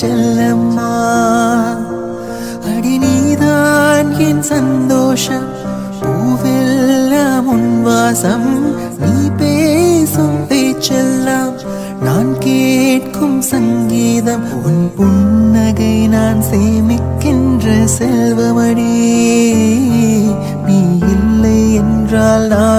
செல்லம்மா அடி நீதான் என் சந்தோஷம் பூவெல்லாம் உன் வாசம் நீ பேசும் பேச்செல்லாம் நான் கேட்கும் சங்கீதம் உன் புன்னகை நான் சேமிக்கின்ற செல்வமடி நீ இல்லை என்றால் நான்